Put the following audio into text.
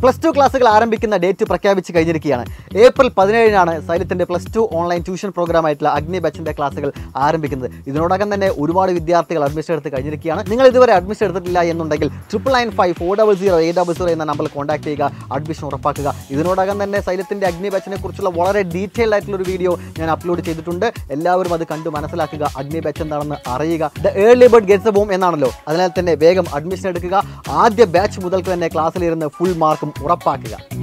plus two ക്ലാസ്സുകൾ ആരംഭിക്കുന്ന date പ്രഖ്യാപിച്ച് കഴിഞ്ഞിരിക്കുകയാണ് ഏപ്രിൽ പതിനേഴിനാണ് സൈലത്തിൻ്റെ plus two online tuition programme ആയിട്ടുള്ള അഗ്നി ബാച്ചിൻ്റെ ക്ലാസ്സുകൾ ആരംഭിക്കുന്നത് ഇതിനോടകം തന്നെ ഒരുപാട് വിദ്യാർത്ഥികൾ അഡ്മിഷൻ എടുത്ത് കഴിഞ്ഞിരിക്കുകയാണ് നിങ്ങൾ ഇതുവരെ അഡ്മിഷൻ എടുത്തിട്ടില്ല എന്നുണ്ടെങ്കിൽ triple nine five four double zero eight double zero എന്ന നമ്പറിൽ കോൺടാക്ട് ചെയ്യുക അഡ്മിഷൻ ഉറപ്പാക്കുക ഇതിനോടകം തന്നെ സൈലത്തിൻ്റെ അഗ്നി ബാച്ചിനെ കുറിച്ചുള്ള വളരെ ഡീറ്റെയിൽഡ് ആയിട്ടുള്ള ഒരു വീഡിയോ ഞാൻ അപ്ലോഡ് ചെയ്തിട്ടുണ്ട് എല്ലാവരും അത് കണ്ടു മനസ്സിലാക്കുക അഗ്നി ബാച്ച് എന്താണെന്ന് അറിയുക the early bird gets worm എന്നാണല്ലോ അതിനാൽ തന്നെ വേഗം അഡ്മിഷൻ എടുക്കുക ആദ്യ ബാച്ച് മുതൽക്ക് തന്നെ ക്ലാസ്സിലിരുന്ന് ഫുൾ മാർക്കും ഉറപ്പാക്കുക